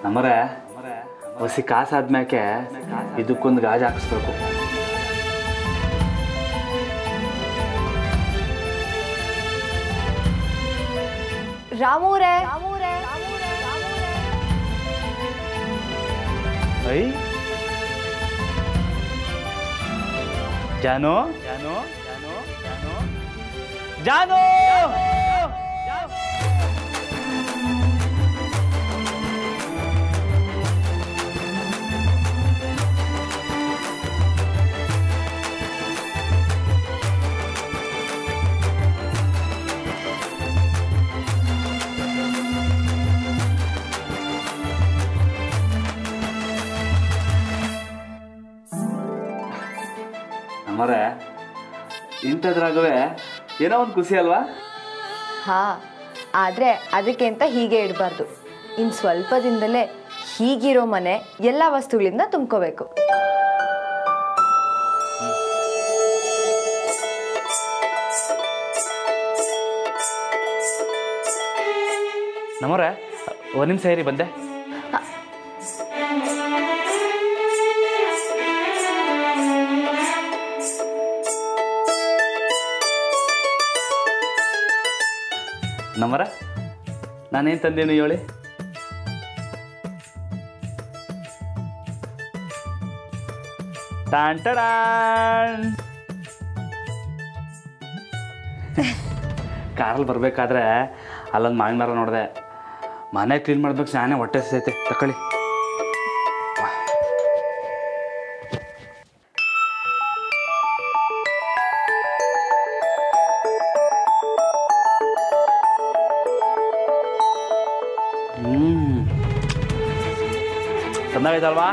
ಅಮರೆ ಹೊಸಿ ಕಾಸಾದ್ಮ್ಯಾಕೆ ಇದಕ್ಕೊಂದು ಗಾಜು ಹಾಕಿಸ್ಬೇಕು ರಾಮೂರೇ ಐ ಜಾನು ಜಾನು ಜಾನು ಜಾನು ಜಾನು ಅಮರೆ ಇಂಥದ್ರಾಗವೇ ಏನೋ ಒಂದು ಖುಷಿ ಅಲ್ವಾ ಹಾ ಆದ್ರೆ ಅದಕ್ಕೆ ಅಂತ ಹೀಗೆ ಇಡಬಾರ್ದು ಇನ್ ಸ್ವಲ್ಪ ದಿನದಲ್ಲೇ ಹೀಗಿರೋ ಮನೆ ಎಲ್ಲ ವಸ್ತುಗಳಿಂದ ತುಂಬ್ಕೋಬೇಕು ನಮ್ಮವ್ರೆ ಒಂದು ನಿಮಿಷ ಇರಿ ಬಂದೆ ನಮ್ಮರ ನಾನೇನು ತಂದೇನು ಹೇಳಿ ಟಾನ್ ಟಡಾನ್. ಕಾರಲ್ಲಿ ಬರ್ಬೇಕಾದ್ರೆ ಅಲ್ಲೊಂದು ಮಾವಿನ ಮರ ನೋಡಿದೆ ಮನೆ ಕ್ಲೀನ್ ಮಾಡ್ಬೇಕು ನಾನೇ ಹೊಟ್ಟೆ ಹಸಿತೈತೆ ತಕೊಳ್ಳಿ ಹ್ಮ್ ತಂದಾಗೈತಲ್ವಾ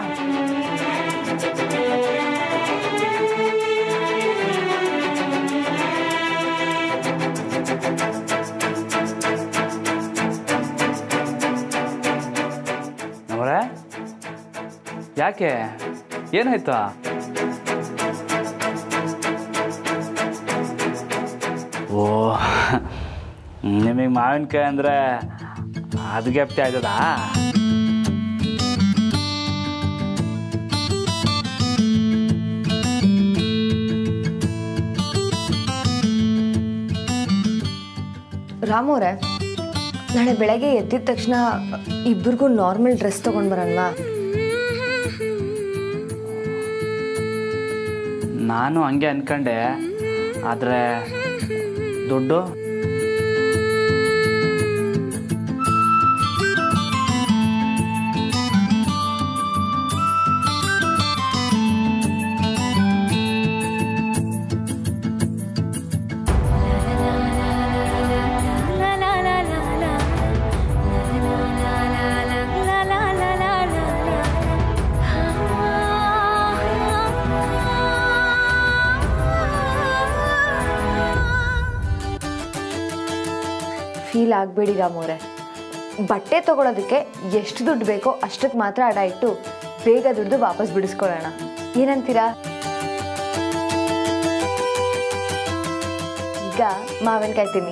ಅವರೇ ಯಾಕೆ ಏನಾಯ್ತಾ ಓ ನಿಮಗೆ ಮಾವಿನಕಾಯಿ ಅಂದರೆ ಅದು ಗೆಪ್ತಿ ಆಯ್ತದಾ ರಾಮೂರೇ ನಾಳೆ ಬೆಳಗ್ಗೆ ಎದ್ದಿದ ತಕ್ಷಣ ಇಬ್ಬರಿಗೂ ನಾರ್ಮಲ್ ಡ್ರೆಸ್ ತಗೊಂಡ್ ಬರಲ್ವಾ ನಾನು ಹಂಗೆ ಅನ್ಕೊಂಡೆ ಆದರೆ ದುಡ್ಡು ಫೀಲ್ ಆಗಬೇಡಿ ರಾಮೋರೆ ಬಟ್ಟೆ ತಗೊಳೋದಕ್ಕೆ ಎಷ್ಟು ದುಡ್ಡು ಬೇಕೋ ಅಷ್ಟಕ್ಕೆ ಮಾತ್ರ ಅಡ ಇಟ್ಟು ಬೇಗ ದುಡ್ದು ವಾಪಸ್ ಬಿಡಿಸ್ಕೊಳ್ಳೋಣ ಏನಂತೀರಾ ಈಗ ಮಾವಿನಕಾಯಿ ತಿನ್ನಿ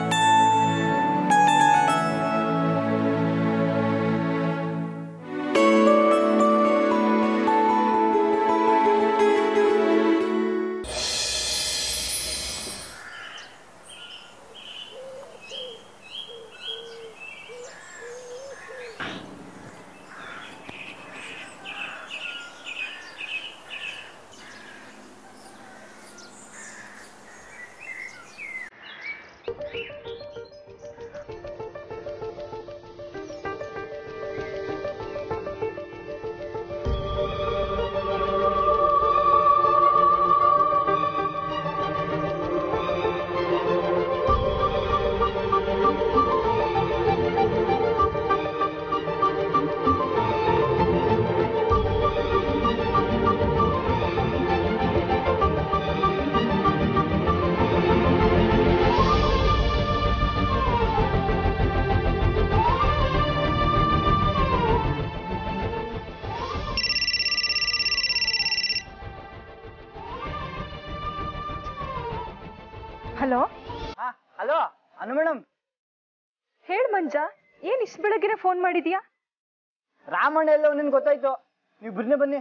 ಹಲೋ ಹಲೋ ಅನು ಮೇಡಮ್ ಹೇಳ್ ಮಂಜ ಏನ್ ಇಷ್ಟು ಬೆಳಗ್ಗೆನೆ ಫೋನ್ ಮಾಡಿದ್ಯಾ ರಾಮಣ್ಣ ಎಲ್ಲ ನಿನ್ಗೆ ಗೊತ್ತಾಯ್ತು ನೀವು ಬಿರ್ನೆ ಬನ್ನಿ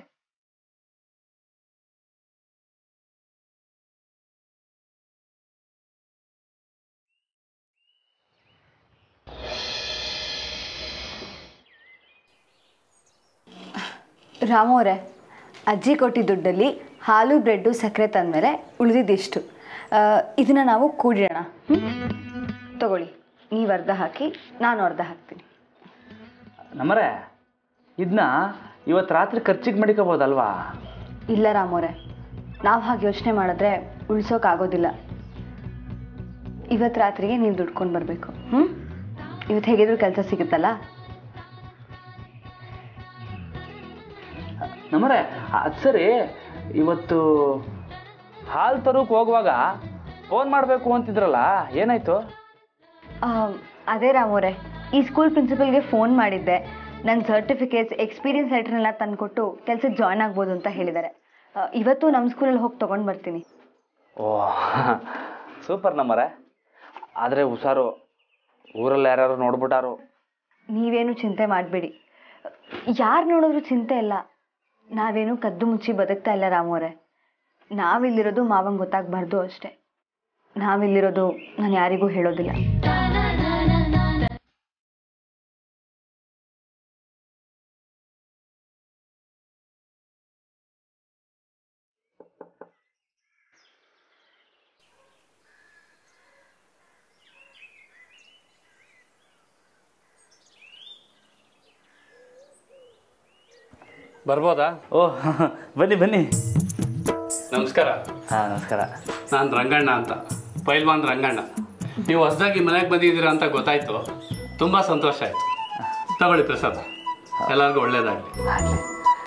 ರಾಮು ಅವರೇ ಅಜ್ಜಿ ಕೊಟ್ಟಿದ್ದ ದುಡ್ಡಲ್ಲಿ ಹಾಲು ಬ್ರೆಡ್ಡು ಸಕ್ಕರೆ ತಂದಮೇಲೆ ಉಳಿದಿದ್ದಿಷ್ಟು ಇದನ್ನು ನಾವು ಕೂಡಿಡೋಣ ಹ್ಮ್? ತಗೊಳ್ಳಿ ನೀವು ಅರ್ಧ ಹಾಕಿ ನಾನು ಅರ್ಧ ಹಾಕ್ತೀನಿ ನಮ್ಮರೆ ಇದನ್ನ ಇವತ್ತು ರಾತ್ರಿ ಖರ್ಚಿಗೆ ಮಡಿಕೋಬೋದಲ್ವಾ ಇಲ್ಲ ರಾಮೋರೆ ನಾವು ಹಾಗೆ ಯೋಚನೆ ಮಾಡಿದ್ರೆ ಉಳ್ಸೋಕ್ಕಾಗೋದಿಲ್ಲ ಇವತ್ತು ರಾತ್ರಿಗೆ ನೀವು ದುಡ್ಕೊಂಡು ಬರಬೇಕು ಹ್ಞೂ ಇವತ್ತು ಹೇಗಿದ್ರು ಕೆಲಸ ಸಿಗುತ್ತಲ್ಲ ನಮ್ಮರೆ ಅದು ಸರಿ ಇವತ್ತು ಹಾಲು ತರೋಕೆ ಹೋಗುವಾಗ ಫೋನ್ ಮಾಡಬೇಕು ಅಂತಿದ್ರಲ್ಲ ಏನಾಯ್ತು ಆ, ಅದೇ ರಾಮೋರೆ ಈ ಸ್ಕೂಲ್ ಪ್ರಿನ್ಸಿಪಲ್ಗೆ ಫೋನ್ ಮಾಡಿದ್ದೆ ನನ್ನ ಸರ್ಟಿಫಿಕೇಟ್ಸ್ ಎಕ್ಸ್ಪೀರಿಯನ್ಸ್ ಲೆಟ್ರನ್ನೆಲ್ಲ ತಂದುಕೊಟ್ಟು ಕೆಲಸಕ್ಕೆ ಜಾಯ್ನ್ ಆಗ್ಬೋದು ಅಂತ ಹೇಳಿದ್ದಾರೆ ಆ, ಇವತ್ತು ನಮ್ಮ ಸ್ಕೂಲಲ್ಲಿ ಹೋಗಿ ತೊಗೊಂಡು ಬರ್ತೀನಿ ಓ ಸೂಪರ್ ನಮ್ಮರೆ ಆದರೆ ಹುಷಾರು ಊರಲ್ಲಿ ಯಾರ್ಯಾರು ನೋಡ್ಬಿಟ್ಟಾರು ನೀವೇನು ಚಿಂತೆ ಮಾಡಬೇಡಿ ಯಾರು ನೋಡಿದ್ರು ಚಿಂತೆ ಇಲ್ಲ ನಾವೇನು ಕದ್ದು ಮುಚ್ಚಿ ಬದುಕ್ತಾ ಇಲ್ಲ ರಾಮೋರೆ ನಾವಿಲ್ಲಿರೋದು ಮಾವಂಗೆ ಗೊತ್ತಾಗಬಾರ್ದು ಅಷ್ಟೇ ನಾವಿಲ್ಲಿರೋದು ನಾನು ಯಾರಿಗೂ ಹೇಳೋದಿಲ್ಲ ಬರ್ಬೋದಾ ಓ ಬನ್ನಿ ಬನ್ನಿ ನಮಸ್ಕಾರ ಹಾಂ ನಮಸ್ಕಾರ ನಾನು ರಂಗಣ್ಣ ಅಂತ ಪೈಲ್ವಾನ್ ರಂಗಣ್ಣ ನೀವು ಹೊಸದಾಗಿ ಮನೆಗೆ ಬಂದಿದ್ದೀರಾ ಅಂತ ಗೊತ್ತಾಯ್ತು ತುಂಬ ಸಂತೋಷ ಆಯಿತು ತಗೊಳ್ಳಿ ಪ್ರಸಾದ ಎಲ್ಲರಿಗೂ ಒಳ್ಳೇದಾಗಲಿ ಆಗ್ಲಿ.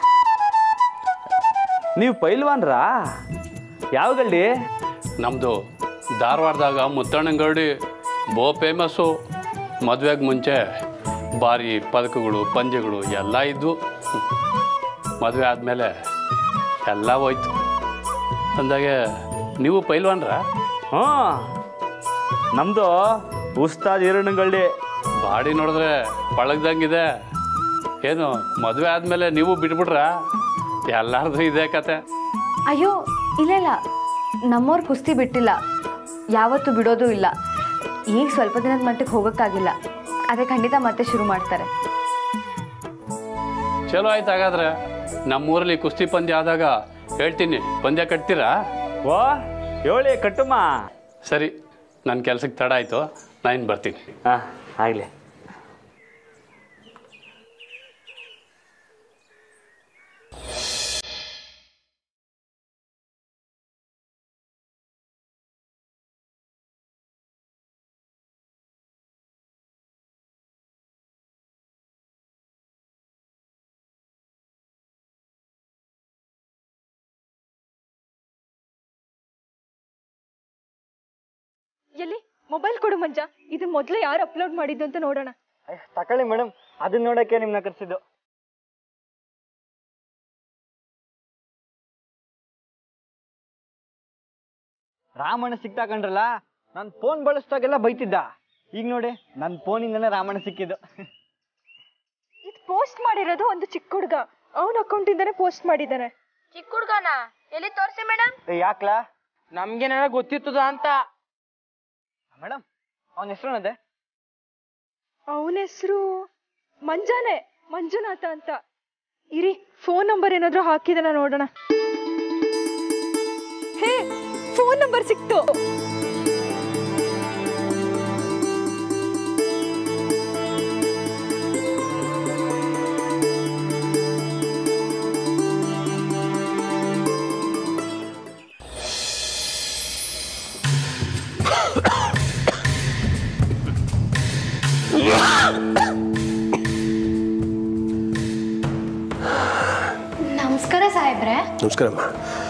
ನೀವು ಪೈಲ್ವಾನ್ರಾ ಯಾವ ಗಳ್ಳಿ ನಮ್ಮದು ಧಾರವಾಡದಾಗ ಮುತ್ತಣ್ಣಂಗಡಿ ಬೋ ಫೇಮಸ್ಸು ಮದುವೆಗೆ ಮುಂಚೆ ಭಾರಿ ಪದಕಗಳು ಪಂದ್ಯಗಳು ಎಲ್ಲ ಇದ್ವು ಮದುವೆ ಆದಮೇಲೆ ಎಲ್ಲ ಹೋಯ್ತು ಅಂದಾಗೆ ನೀವು ಪೈಲ್ವಾನ್ರಾ ಹ್ಞೂ ನಮ್ಮದು ಉಸ್ತಾದ್ ಈರಣ್ಣಗಳ್ಳಿ ಬಾಡಿ ನೋಡಿದ್ರೆ ಪಳಗ್ದಂಗಿದೆ ಏನು ಮದುವೆ ಆದಮೇಲೆ ನೀವು ಬಿಟ್ಬಿಟ್ರಾ ಎಲ್ಲಾರ್ದು ಇದೇ ಕತೆ ಅಯ್ಯೋ ಇಲ್ಲ ಇಲ್ಲ ನಮ್ಮವ್ರು ಕುಸ್ತಿ ಬಿಟ್ಟಿಲ್ಲ ಯಾವತ್ತೂ ಬಿಡೋದು ಇಲ್ಲ ಈಗ ಸ್ವಲ್ಪ ದಿನದ ಮಟ್ಟಿಗೆ ಹೋಗೋಕ್ಕಾಗಿಲ್ಲ ಅದೇ ಖಂಡಿತ ಮತ್ತೆ ಶುರು ಮಾಡ್ತಾರೆ ಚಲೋ ಆಯ್ತು ಹಾಗಾದ್ರೆ ನಮ್ಮೂರಲ್ಲಿ ಕುಸ್ತಿ ಪಂದ್ಯ ಆದಾಗ ಹೇಳ್ತೀನಿ ಪಂದ್ಯ ಕಟ್ತೀರಾ ಓ ಹೇಳಿ ಕಟ್ಟುಮ್ಮ ಸರಿ ನನ್ನ ಕೆಲ್ಸಕ್ಕೆ ತಡ ಆಯಿತು ನಾನು ಇನ್ನು ಬರ್ತೀನಿ ಹಾಂ ಆಗಲಿ ಎಲ್ಲಿ ಮೊಬೈಲ್ ಕೊಡು ಮಂಜ ಇದು ಮೊದಲೇ ಯಾರು ಅಪ್ಲೋಡ್ ಮಾಡಿದ್ದು ಅಂತ ನೋಡೋಣ ಅಯ್ಯ, ತಕೊಳ್ಳಿ ಮೇಡಮ್ ಅದನ್ನ ನೋಡಕ್ಕೆ ನಿಮ್ನ ಕರ್ಸಿದ್ದು ರಾಮಣ್ಣ ಸಿಕ್ತಾ ಕಂಡ್ರಲ್ಲ ನಾನು ಫೋನ್ ಬಳಸ್ದಾಗೆಲ್ಲ ಬೈತಿದ್ದ ಈಗ ನೋಡಿ ನನ್ನ ಫೋನಿಂದನೇ ರಾಮಣ್ಣ ಸಿಕ್ಕಿದ್ದು ಇದು ಪೋಸ್ಟ್ ಮಾಡಿರೋದು ಒಂದು ಚಿಕ್ಕ ಹುಡುಗ ಅವನ ಅಕೌಂಟಿಂದಾನೆ ಪೋಸ್ಟ್ ಮಾಡಿದ್ದಾನೆ ಚಿಕ್ಕ ಹುಡ್ಗನ ಎಲ್ಲಿ ತೋರಿಸಿ ಮೇಡಮ್ ಏ, ಯಾಕ್ಲಾ ನಮ್ಗೇನಾರ ಗೊತ್ತಿತ್ತದ ಅಂತ ಮೇಡಮ್ ಅವನ ಹೆಸರು ಅವನ ಹೆಸರು ಮಂಜಾನೆ ಮಂಜುನಾಥ ಅಂತ ಇರಿ ಫೋನ್ ನಂಬರ್ ಏನಾದ್ರೂ ಹಾಕಿದನ ನೋಡೋಣ ಹೇ ಫೋನ್ ನಂಬರ್ ಸಿಕ್ತು ನಮಸ್ಕಾರ ಸಾಹೇಬ್ರೆ ನಮಸ್ಕಾರಮ್ಮ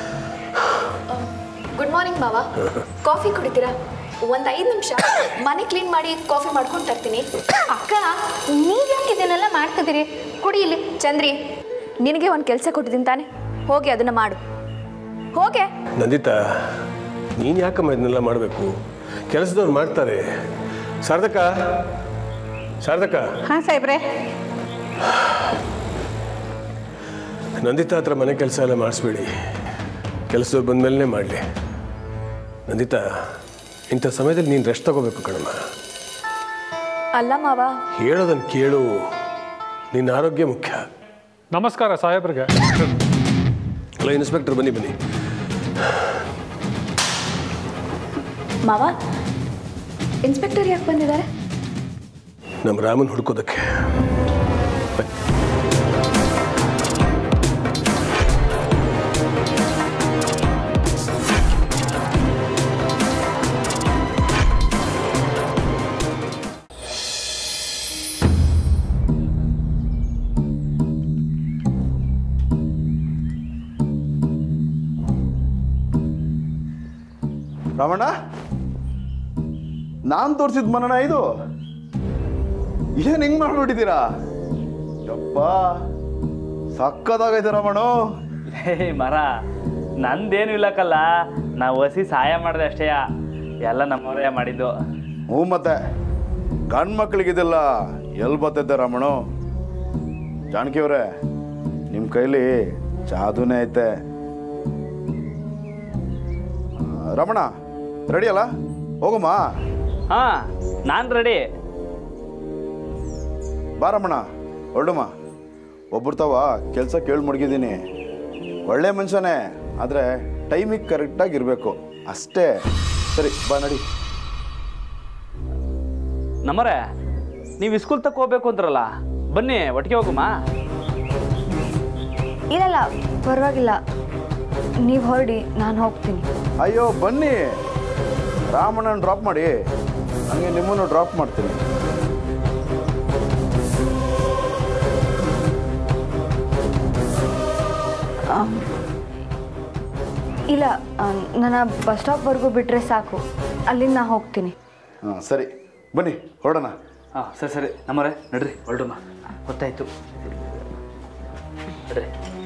ಗುಡ್ ಮಾರ್ನಿಂಗ್ ಮಾವ ಕಾಫಿ ಕುಡಿತೀರಾ ಒಂದು ಐದು ನಿಮಿಷ ಮನೆ ಕ್ಲೀನ್ ಮಾಡಿ ಕಾಫಿ ಮಾಡ್ಕೊಂಡು ತರ್ತೀನಿ ಅಕ್ಕ ನೀವು ಯಾಕೆ ಇದನ್ನೆಲ್ಲ ಮಾಡ್ತಿದ್ದೀರಿ ಕುಡಿ ಇಲ್ಲಿ ಚಂದ್ರಿ ನಿನಗೆ ಒಂದು ಕೆಲಸ ಕೊಟ್ಟಿದ್ದೀನಿ ತಾನೆ ಹೋಗಿ ಅದನ್ನು ಮಾಡು ಹೋಗೆ ನಂದಿತಾ ನೀನು ಯಾಕಮ್ಮ ಇದನ್ನೆಲ್ಲ ಮಾಡಬೇಕು ಕೆಲಸದವ್ರು ಮಾಡ್ತಾರೆ ಶಾರದಕ್ಕ ಶಾರದಕ್ಕ ಹಾಂ ಸಾಹೇಬ್ರೆ ನಂದಿತಾ ಹತ್ರ ಮನೆ ಕೆಲಸ ಎಲ್ಲ ಮಾಡಿಸ್ಬೇಡಿ ಕೆಲಸದವ್ರು ಬಂದಮೇಲೆ ಮಾಡಲಿ ನಂದಿತಾ ಇಂಥ ಸಮಯದಲ್ಲಿ ನೀನು ರೆಸ್ಟ್ ತಗೋಬೇಕು ಕಣಮ್ಮ ಅಲ್ಲ ಮಾವ ಹೇಳೋದನ್ನು ಕೇಳು ನಿನ್ನ ಆರೋಗ್ಯ ಮುಖ್ಯ ನಮಸ್ಕಾರ ಸಾಹೇಬ್ರಿಗೆ ಅಲ್ಲ ಇನ್ಸ್ಪೆಕ್ಟರ್ ಬನ್ನಿ ಬನ್ನಿ ಮಾವ ಇನ್ಸ್ಪೆಕ್ಟರ್ ಯಾಕೆ ಬಂದಿದ್ದಾರೆ ನಮ್ಮ ರಾಮನ್ ಹುಡ್ಕೋದಕ್ಕೆ ಬನ್ನಿ. ರಮಣ ನಾನು ತೋರಿಸಿದ ಮನನ ಇದು ಏನ್ ಹಿಂಗ್ ಮಾಡ್ಬಿಟ್ಟಿದ್ದೀರಾ ಯಪ್ಪ ಸಕ್ಕದಾಗೈತೆ ರಮಣ ಹೇ ಮರ ನಂದೇನು ಇಲ್ಲಕ್ಕಲ್ಲ ನಾವು ಹಸಿ ಸಹಾಯ ಮಾಡಿದೆ ಅಷ್ಟೇ ಎಲ್ಲ ನಮ್ಮವರೇ ಮಾಡಿದ್ದು ಹ್ಞೂ ಮತ್ತೆ ಗಂಡ್ ಮಕ್ಳಿಗಿದೆಲ್ಲ ಎಲ್ಲಿ ಬರ್ತೈತೆ ರಮಣು ಜಾನಕಿ ಅವ್ರೆ ನಿಮ್ಮ ಕೈಲಿ ಜಾದೂನೇ ಐತೆ ಆ, ರಮಣ ರೆಡಿ ಅಲ್ಲ ಹೋಗಮ್ಮ ಹಾಂ ನಾನು ರೆಡಿ ಬಾ ರಮಣ ಹೊರಡಮ್ಮ ಒಬ್ಬರು ತಾವ ಕೆಲಸ ಕೇಳಿ ಮಡಗಿದ್ದೀನಿ ಒಳ್ಳೆ ಮನುಷ್ಯನೇ ಆದರೆ ಟೈಮಿಗೆ ಕರೆಕ್ಟಾಗಿ ಇರಬೇಕು ಅಷ್ಟೇ ಸರಿ ಬಾ ನಡಿ ನಮ್ಮರೆ ನೀವು ಸ್ಕೂಲ್ ತಕ್ಕ ಹೋಗ್ಬೇಕು ಅಂದ್ರಲ್ಲ ಬನ್ನಿ ಒಟ್ಟಿಗೆ ಹೋಗುಮ್ಮ ಇಲ್ಲಲ್ಲ ಪರವಾಗಿಲ್ಲ ನೀವು ಹೊರಡಿ ನಾನು ಹೋಗ್ತೀನಿ ಅಯ್ಯೋ ಬನ್ನಿ ರಾಮಣ್ಣನ ಡ್ರಾಪ್ ಮಾಡಿ ಹಂಗೆ ನಿಮ್ಮನ್ನು ಡ್ರಾಪ್ ಮಾಡ್ತೀನಿ ಇಲ್ಲ ಆ, ನನ್ನ ಬಸ್ ಸ್ಟಾಪ್ವರೆಗೂ ಬಿಟ್ಟರೆ ಸಾಕು ಅಲ್ಲಿಂದ ನಾ ಹೋಗ್ತೀನಿ ಹಾಂ ಸರಿ ಬನ್ನಿ ಹೊರಡೋಣ ಹಾಂ ಸರಿ ಸರಿ ನಮ್ಮರೆ ನಡ್ರಿ ಹೊರಡಮ್ಮ ಗೊತ್ತಾಯ್ತು ನಡ್ರಿ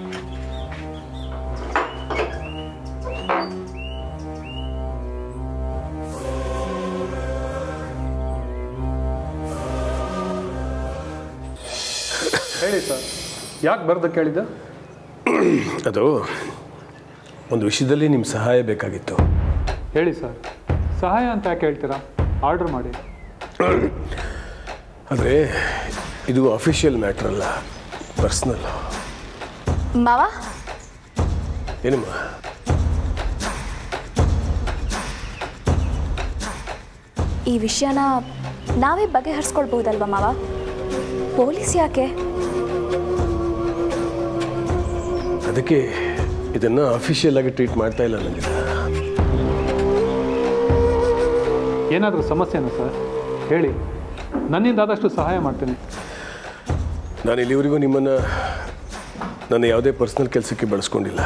ಹೇಳಿ ಸರ್ ಯಾಕೆ ಬರ್ದು ಕೇಳಿದ್ದ ಅದು ಒಂದು ವಿಷಯದಲ್ಲಿ ನಿಮ್ಮ ಸಹಾಯ ಬೇಕಾಗಿತ್ತು ಹೇಳಿ ಸರ್ ಸಹಾಯ ಅಂತ ಯಾಕೆ ಹೇಳ್ತೀರಾ ಆರ್ಡರ್ ಮಾಡಿ ಆದರೆ ಇದು ಅಫಿಷಿಯಲ್ ಮ್ಯಾಟ್ರ್ ಅಲ್ಲ ಪರ್ಸ್ನಲ್ ಮಾವ ಏನಮ್ಮ ಈ ವಿಷಯನ ನಾವೇ ಬಗೆಹರಿಸ್ಕೊಳ್ಬಹುದಲ್ವಾ ಮಾವ ಪೊಲೀಸ್ ಯಾಕೆ ಅದಕ್ಕೆ ಇದನ್ನು ಅಫಿಷಿಯಲ್ ಆಗಿ ಟ್ರೀಟ್ ಮಾಡ್ತಾ ಇಲ್ಲ ನನಗೆ ಏನಾದರೂ ಸಮಸ್ಯೆನಾ ಸರ್ ಹೇಳಿ ನನ್ನಿಂದ ಆದಷ್ಟು ಸಹಾಯ ಮಾಡ್ತೀನಿ ನಾನು ಇಲ್ಲಿವರೆಗೂ ನಿಮ್ಮನ್ನು ನನ್ನ ಯಾವುದೇ ಪರ್ಸ್ನಲ್ ಕೆಲಸಕ್ಕೆ ಬಳಸ್ಕೊಂಡಿಲ್ಲ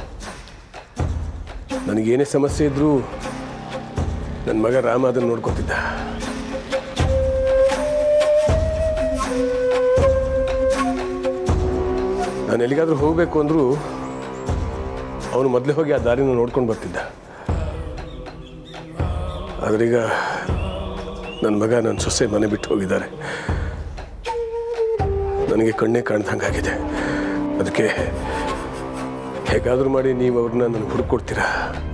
ನನಗೇನೇ ಸಮಸ್ಯೆ ಇದ್ದರೂ ನನ್ನ ಮಗ ರಾಮ ಅದನ್ನು ನೋಡ್ಕೊತಿದ್ದ ನಾನು ಎಲ್ಲಿಗಾದ್ರೂ ಹೋಗಬೇಕು ಅಂದರೂ ಅವನು ಮೊದಲೇ ಹೋಗಿ ಆ ದಾರಿನ ನೋಡ್ಕೊಂಡು ಬರ್ತಿದ್ದ ಆದ್ರೀಗ ನನ್ನ ಮಗ ನನ್ನ ಸೊಸೆ ಮನೆ ಬಿಟ್ಟು ಹೋಗಿದ್ದಾರೆ ನನಗೆ ಕಣ್ಣೇ ಕಾಣ್ದಂಗಾಗಿದೆ ಅದಕ್ಕೆ ಹೇಗಾದರೂ ಮಾಡಿ ನೀವು ಅವ್ರನ್ನ ನನಗೆ ಹುಡುಕೊಡ್ತೀರಾ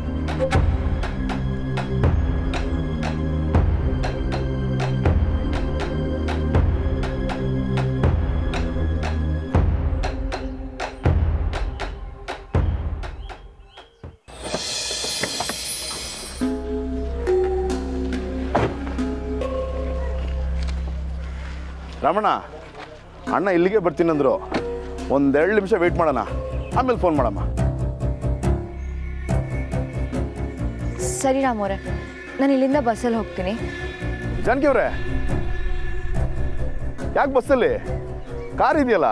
ರಮಣ ಅಣ್ಣ ಇಲ್ಲಿಗೆ ಬರ್ತೀನಂದ್ರು ಒಂದೆರಡು ನಿಮಿಷ ವೆಯ್ಟ್ ಮಾಡೋಣ ಆಮೇಲೆ ಫೋನ್ ಮಾಡಮ್ಮ ಸರಿ ರಾಮೋರೆ ನಾನು ಇಲ್ಲಿಂದ ಬಸ್ಸಲ್ಲಿ ಹೋಗ್ತೀನಿ ಜಾನಕಿ ಅವ್ರೆ ಯಾಕೆ ಬಸ್ಸಲ್ಲಿ ಕಾರ್ ಇದೆಯಲ್ಲ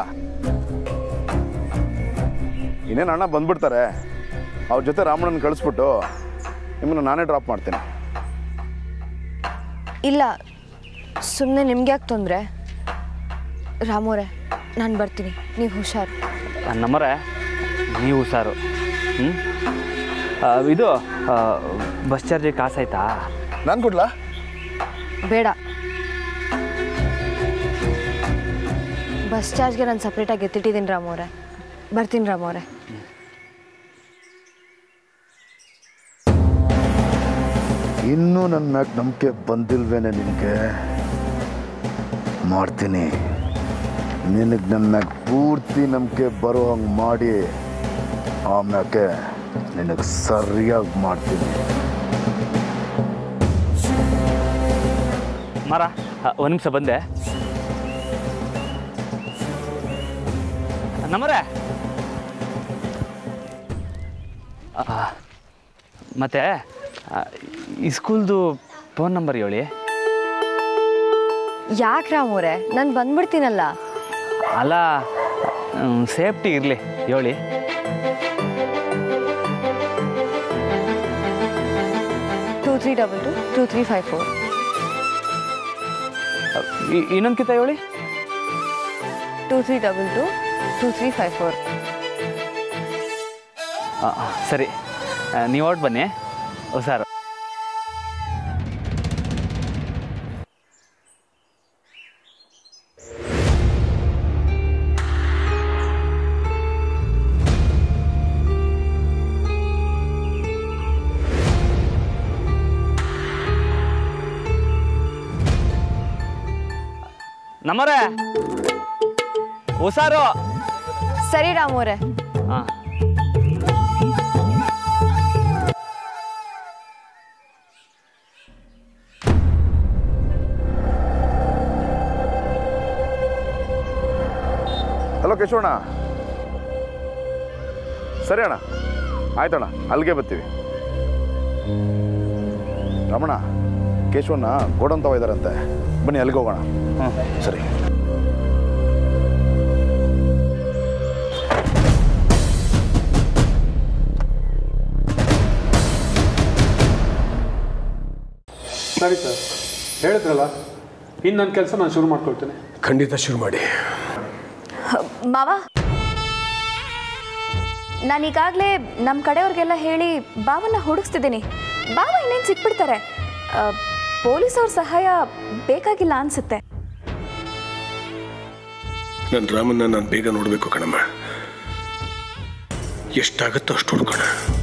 ಇನ್ನೇನು ಅಣ್ಣ ಬಂದ್ಬಿಡ್ತಾರೆ ಅವ್ರ ಜೊತೆ ರಾಮಣ್ಣನ ಕಳಿಸ್ಬಿಟ್ಟು ನಿಮ್ಮನ್ನು ನಾನೇ ಡ್ರಾಪ್ ಮಾಡ್ತೇನೆ ಇಲ್ಲ ಸುಮ್ಮನೆ ನಿಮ್ಗೆ ಯಾಕೆ ತೊಂದರೆ ರಾಮೋರೆ ನಾನು ಬರ್ತೀನಿ ನೀವು ಹುಷಾರು ನಮ್ಮರೆ ನೀವು ಹುಷಾರು ಹ್ಞೂ ಇದು ಆ, ಬಸ್ ಚಾರ್ಜಿಗೆ ಕಾಸಾಯ್ತಾ ನಾನು ಕೊಡ್ಲಾ ಬೇಡ ಬಸ್ ಚಾರ್ಜ್ಗೆ ನಾನು ಸಪ್ರೇಟಾಗಿ ಎತ್ತಿಟ್ಟಿದ್ದೀನಿ ರಾಮೋರೆ ಬರ್ತೀನಿ ರಾಮವ್ರೆ ಇನ್ನೂ ನನ್ನ ಮ್ಯಾಗ ನಂಬಿಕೆ ಬಂದಿಲ್ವೇನೆ ನಿನಗೆ ಮಾಡ್ತೀನಿ ನಿನಗೆ ನನ್ನ ಮ್ಯಾಗ ಪೂರ್ತಿ ನಂಬಿಕೆ ಬರೋ ಹಂಗೆ ಮಾಡಿ ಆಮ್ಯಾಕೆ ನಿನಗೆ ಸರಿಯಾಗಿ ಮಾಡ್ತೀನಿ ಮರ ಒಂದು ನಿಮಿಷ ಬಂದೆ ನಮ್ಮರೆ ಮತ್ತೆ ಆ, ಈ ಸ್ಕೂಲ್ದು ಫೋನ್ ನಂಬರ್ ಹೇಳಿ ಯಾಕೆ ರಾಮವ್ರೆ ನಾನು ಬಂದ್ಬಿಡ್ತೀನಲ್ಲ ಅಲ್ಲ ಸೇಫ್ಟಿ ಇರಲಿ ಹೇಳಿ two three double two two three five four ಇನ್ನೊಂದು ಕಿತ ಹೇಳಿ two three double two two three five four ಆ, ಸರಿ ನೀವು ಹೊರಟು ಬನ್ನಿ ಹುಷಾರು ನಮ್ಮರೇ ಹುಷಾರು ಸರಿ ರಾಮವ್ರೆ ಹಾಂ ಹಲೋ ಕೇಶವಣ್ಣ ಸರಿ ಅಣ್ಣ ಆಯ್ತಣ್ಣ ಅಲ್ಲಿಗೆ ಬರ್ತೀವಿ ರಮಣ ಕೇಶವಣ್ಣ ಗೋಡನ್ ತವ ಇದ್ದಾರಂತೆ ಬನ್ನಿ ಅಲ್ಲಿಗೆ ಹೋಗೋಣ ಸರಿ ಸರಿ ಸರ್ ಹೇಳಿದ್ರಲ್ಲ ಇನ್ನು ನನ್ನ ಕೆಲಸ ನಾನು ಶುರು ಮಾಡ್ಕೊಳ್ತೇನೆ ಖಂಡಿತ ಶುರು ಮಾಡಿ ಮಾವ ನಾನೀಗಾಗಲೇ ನಮ್ಮ ಕಡೆಯವ್ರಿಗೆಲ್ಲ ಹೇಳಿ ಬಾವನ್ನ ಹುಡುಕ್ಸ್ತಿದ್ದೀನಿ ಬಾವ ಇನ್ನೇನು ಸಿಕ್ಬಿಡ್ತಾರೆ ಆ, ಪೊಲೀಸವ್ರ ಸಹಾಯ ಬೇಕಾಗಿಲ್ಲ ಅನ್ಸುತ್ತೆ ನನ್ನ ರಾಮನ್ನ ನಾನು ಬೇಗ ನೋಡಬೇಕು ಕಣಮ್ಮ ಎಷ್ಟಾಗುತ್ತೋ ಅಷ್ಟು ಹುಡ್ಕೋಣ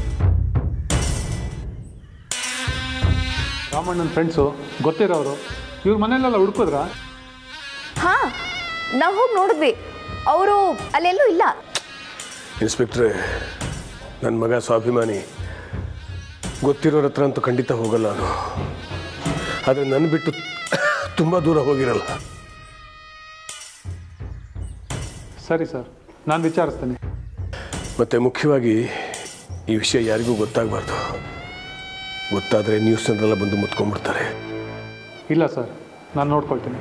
ರಾಮಣ್ಣನ ಫ್ರೆಂಡ್ಸು ಗೊತ್ತಿರೋರು ಇವ್ರ ಮನೆಯಲ್ಲೆಲ್ಲ ಹುಡುಕಿದ್ರಾ ಹಾಂ ನಾವು ಹೋಗಿ ನೋಡಿದ್ವಿ ಅವರು ಅಲ್ಲೆಲ್ಲೂ ಇಲ್ಲ ಇನ್ಸ್ಪೆಕ್ಟ್ರೆ ನನ್ನ ಮಗ ಸ್ವಾಭಿಮಾನಿ ಗೊತ್ತಿರೋರ ಹತ್ರ ಅಂತೂ ಖಂಡಿತ ಹೋಗಲ್ಲ ನಾನು ಆದರೆ ನನ್ನ ಬಿಟ್ಟು ತುಂಬ ದೂರ ಹೋಗಿರಲ್ಲ ಸರಿ ಸರ್ ನಾನು ವಿಚಾರಿಸ್ತೇನೆ ಮತ್ತು ಮುಖ್ಯವಾಗಿ ಈ ವಿಷಯ ಯಾರಿಗೂ ಗೊತ್ತಾಗಬಾರ್ದು ಗೊತ್ತಾದರೆ ನ್ಯೂಸ್ನಲ್ಲೆಲ್ಲ ಬಂದು ಮುತ್ಕೊಂಡ್ಬಿಡ್ತಾರೆ ಇಲ್ಲ ಸರ್ ನಾನು ನೋಡ್ಕೊಳ್ತೀನಿ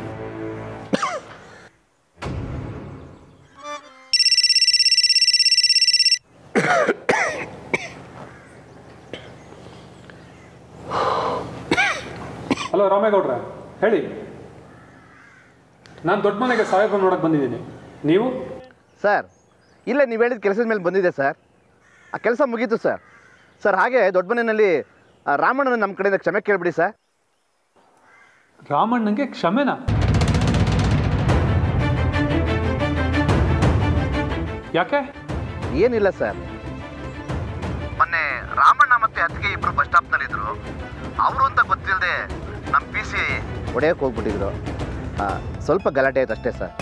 ಹಲೋ ರಾಮೇಗೌಡ್ರೆ ಹೇಳಿ ನಾನು ದೊಡ್ಡ ಮನೆಗೆ ಸಾಹೇಬ್ರ ನೋಡಕ್ಕೆ ಬಂದಿದ್ದೀನಿ ನೀವು ಸರ್ ಇಲ್ಲ ನೀವು ಹೇಳಿದ ಕೆಲಸದ ಮೇಲೆ ಬಂದಿದೆ ಸರ್ ಆ ಕೆಲಸ ಮುಗೀತು ಸರ್ ಸರ್ ಹಾಗೆ ದೊಡ್ಡ ಮನೆಯಲ್ಲಿ ಆ ರಾಮಣ್ಣನ ನಮ್ಮ ಕಡೆಯಿಂದ ಕ್ಷಮೆ ಕೇಳ್ಬಿಡಿ ಸರ್ ರಾಮಣ್ಣಂಗೆ ಕ್ಷಮೆನಾ ಯಾಕೆ ಏನಿಲ್ಲ ಸರ್ ಮೊನ್ನೆ ರಾಮಣ್ಣ ಮತ್ತೆ ಅತ್ತಿಗೆ ಇಬ್ರು ಬಸ್ ಸ್ಟಾಪ್ನಲ್ಲಿದ್ರು ಅವರು ಅಂತ ಗೊತ್ತಿಲ್ಲದೆ ನಮ್ಮ ಪಿ ಸಿ ಹೊಡೆಯಕ್ಕೆ ಹೋಗ್ಬಿಟ್ಟಿದ್ರು ಆ, ಸ್ವಲ್ಪ ಗಲಾಟೆ ಆಯ್ತು ಅಷ್ಟೇ ಸರ್